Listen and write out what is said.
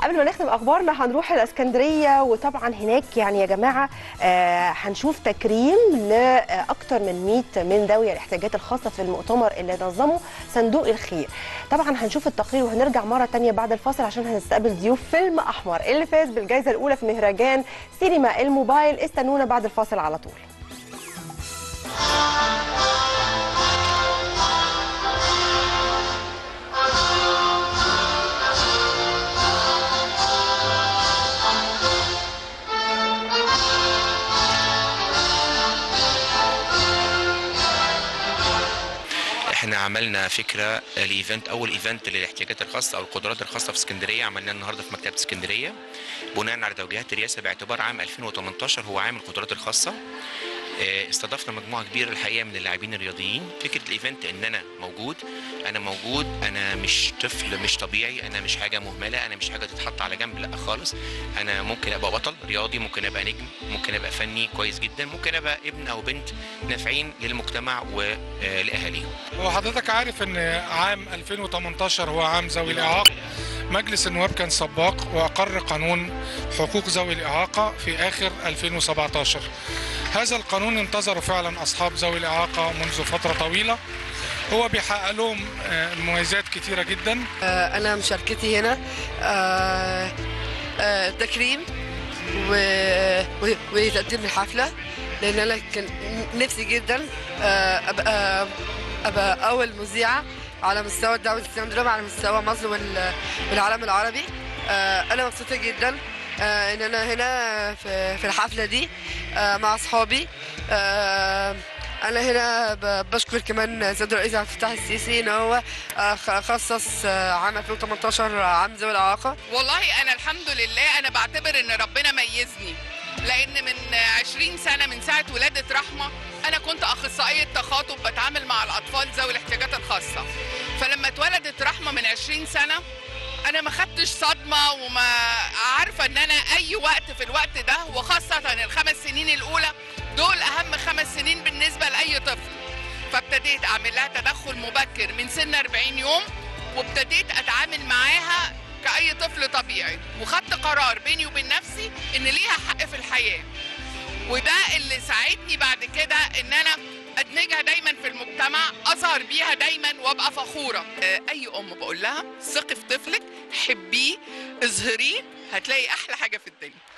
قبل ما نختم اخبارنا هنروح الاسكندريه وطبعا هناك يعني يا جماعه آه هنشوف تكريم لاكثر من 100 من ذوي الاحتياجات الخاصه في المؤتمر اللي نظمه صندوق الخير طبعا هنشوف التقرير وهنرجع مره تانية بعد الفاصل عشان هنستقبل ضيوف فيلم احمر اللي فاز بالجائزه الاولى في مهرجان سينما الموبايل استنونا بعد الفاصل على طول احنا عملنا فكره الايفنت اول ايفنت للاحتياجات الخاصه او القدرات الخاصه في اسكندريه عملناه النهارده في مكتبه اسكندريه بناء على توجيهات الرئاسه باعتبار عام 2018 هو عام القدرات الخاصه آه، استضفنا مجموعه كبيره الحقيقه من اللاعبين الرياضيين فكره الايفنت ان انا موجود انا موجود انا مش طفل مش طبيعي انا مش حاجه مهمله انا مش حاجه تتحط على جنب لا خالص انا ممكن ابقى بطل رياضي ممكن ابقى نجم ممكن ابقى فني كويس جدا ممكن ابقى ابن او بنت نافعين للمجتمع ولاهاليهم هو حضرتك عارف ان عام 2018 هو عام ذوي الاعاقه مجلس النواب كان سباق واقر قانون حقوق ذوي الاعاقه في اخر 2017 هذا القانون انتظروا فعلا اصحاب ذوي الاعاقه منذ فتره طويله هو بيحقق لهم آه، مميزات كتيره جدا آه، أنا مشاركتي هنا آه، آه، تكريم و- و- وتقديم الحفلة لأن أنا كان نفسي جدا آه، أبقى أبقى أول مذيعة على مستوى الدعوة الإسلامية على مستوى مصر وال- والعالم العربي آه، أنا مبسوطة جدا آه، إن أنا هنا في في الحفلة دي آه، مع أصحابي آه، انا هنا ب- بشكر كمان سيد الرئيس عبد الفتاح السيسي ان هو آه، خ- خصص آه، عام 2018 عام ذوي الاعاقه والله انا الحمد لله انا بعتبر ان ربنا ميزني لان من 20 سنه من ساعه ولاده رحمه انا كنت اخصائيه تخاطب بتعامل مع الاطفال ذوي الاحتياجات الخاصه فلما اتولدت رحمه من 20 سنه انا ما خدتش صدمه وما عارفه ان انا اي وقت في الوقت ده وخاصه الخمس سنين الاولى دول اهم خمس سنين بالنسبه لاي طفل فابتديت اعمل لها تدخل مبكر من سن 40 يوم وابتديت اتعامل معاها كاي طفل طبيعي وخدت قرار بيني وبين نفسي ان ليها حق في الحياه وده اللي ساعدني بعد كده ان انا ادمجها دايما في المجتمع اظهر بيها دايما وابقى فخوره آه، اي ام بقول لها ثقي في طفلك حبيه اظهريه هتلاقي احلى حاجه في الدنيا